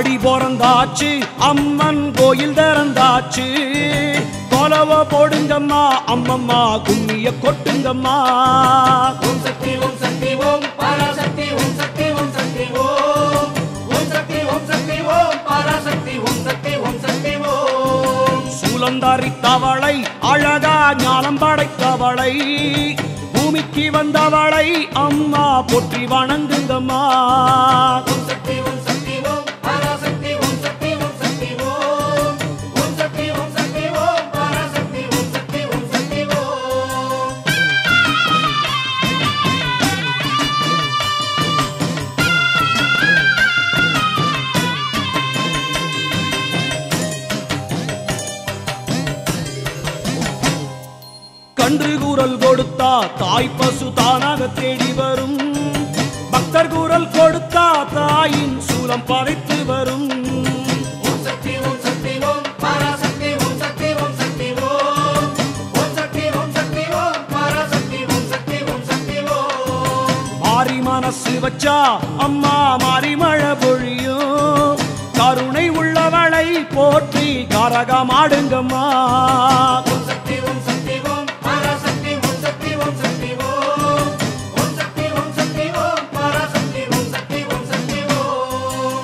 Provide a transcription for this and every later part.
ஆடி பிறந்தாச்சு அம்மன் கோயில் திறந்தாச்சு கொலவ போடுங்கம்மா அம்மம்மா கும்மிய கொட்டுங்கம்மா ஓம் சக்தி ஓம் சக்தி ஓம் பராசக்தி ஓம் சக்தி ஓம் சக்தி ஓம் ஓம் சக்தி ஓம் சக்தி ஓம் பராசக்தி ஓம் சக்தி ஓம் சக்தி ஓம் சூலந்தாரி தவளை அழகா ஞானம் படைத்தவளை பூமிக்கு வந்தவளை அம்மா போற்றி வணங்குங்கம்மா ஓம் சக்தி ஓம் சக்தி ஓம் பராசக்தி ஓம் சக்தி ஓம் சக்தி ஓம் ஓம் சக்தி ஓம் சக்தி ஓம் பராசக்தி ஓம் சக்தி ஓம் சக்தி ஓம் கன்று கூறல் கொடுத்தா தாய் பசு தானாக தேடி வரும் பக்தர் கூறல் கொடுத்தா தாயின் சூலம் பதைத்து வரும் ஓம் சக்தி ஓம் சக்தி ஓம் பராசக்தி ஓம் சக்தி ஓம் சக்தி ஓம் ஓம் சக்தி ஓம் சக்தி ஓம் பராசக்தி ஓம் சக்தி ஓம் சக்தி ஓம் மாறி மனசு வச்சா அம்மா மாறி மழை பொழியும் கருணை உள்ளவளை போற்றி கரகமாடுங்கம்மா ஓம் சக்தி ஓம் சக்தி ஓம் பராசக்தி ஓம் சக்தி ஓம் சக்தி ஓம் ஓம் சக்தி ஓம் சக்தி ஓம் பராசக்தி ஓம் சக்தி ஓம் சக்தி ஓம்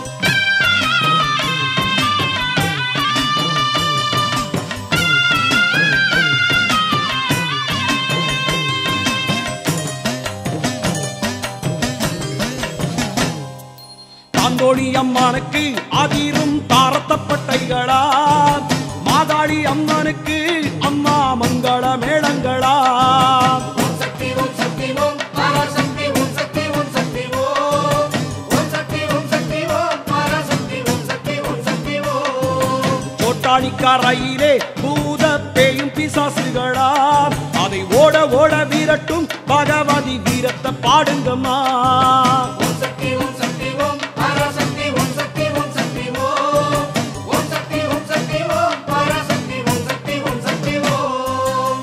தாந்தோழி அம்மனுக்கு அதிரும் தாரத்தப்பட்டைகளா மாதாளி அம்மனுக்கு அம்மா மங்கள மேளங்களா ஓம் சக்தி ஓம் சக்தி ஓம் பராசக்தி ஓம் சக்தி ஓம் சக்தி ஓம் ஓம் சக்தி ஓம் சக்தி ஓம் பராசக்தி ஓம் சக்தி ஓம் சக்தி ஓம் கோட்டாளிக்காரையிலே பூத பேயும் பிசாசுகளா அதை ஓட ஓட வீரட்டும் பகவதி வீரத்தை பாடுங்கம்மா ஓம் சக்தி ஓம் சக்தி ஓம் பராசக்தி ஓம் சக்தி ஓம் சக்தி ஓம் ஓம் சக்தி ஓம் சக்தி ஓம் பராசக்தி ஓம் சக்தி ஓம் சக்தி ஓம்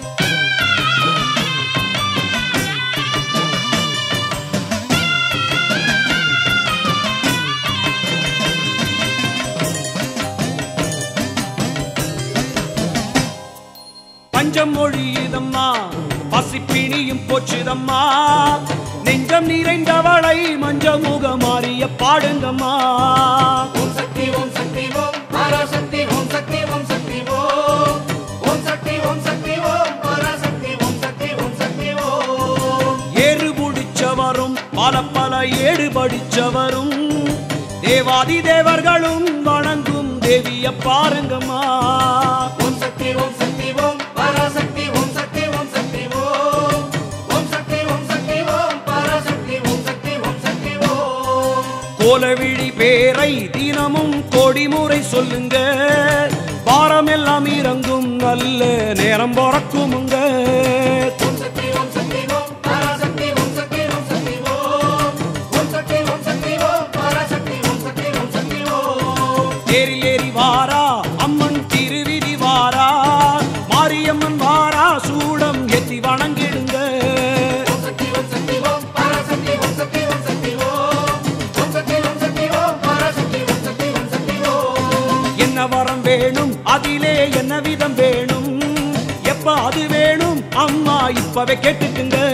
பஞ்சம் மொழியுதம்மா பசிப்பிணியும் போச்சுதம்மா நெஞ்சம் நிறைந்தவளை மஞ்ச முகமாறிய பாடுங்கம்மா ஓம் சக்தி ஓம் சக்தி ஓம் பராசக்தி ஓம் சக்தி ஓம் சக்தி ஓம் ஓம் சக்தி ஓம் சக்தி ஓம் பராசக்தி ஓம் சக்தி ஓம் சக்தி ஓம் ஏறு புடிச்சவரும் பல பல ஏடு படிச்சவரும் தேவாதி தேவர்களும் வணங்கும் தேவிய பாருங்கம்மா ஓம் சக்தி ஓம் சக்தி ஓம் பராசக்தி ஓம் சக்தி ஓம் சக்தி ஓம் ஓம் சக்தி ஓம் சக்தி ஓம் பராசக்தி ஓம் சக்தி ஓம் சக்தி ஓம் கோலவிழி பேரை தினமும் கோடி முறை சொல்லுங்க வாரமெல்லாம் இறங்கும் நல்ல நேரம் பிறக்குமுங்க ஓம் சக்தி ஓம் சக்தி ஓம் பராசக்தி ஓம் சக்தி ஓம் சக்தி ஓம் ஓம் சக்தி ஓம் சக்தி ஓம் பராசக்தி ஓம் சக்தி ஓம் சக்தி ஓம் தேரில் ஏறி வாரா அம்மன் திருவிதி வாரா மாரியம்மன் வாரா சூடம் எத்தி வணங்கிடுங்க ஓம் சக்தி ஓம் சக்தி ஓம் பராசக்தி ஓம் சக்தி ஓம் சக்தி ஓம் ஓம் சக்தி ஓம் சக்தி ஓம் பராசக்தி ஓம் சக்தி ஓம் சக்தி ஓம் என்ன வரம் வேணும் அதிலே என்ன விதம் வேணும் எப்ப அது வேணும் அம்மா இப்பவே கேட்டுக்குங்க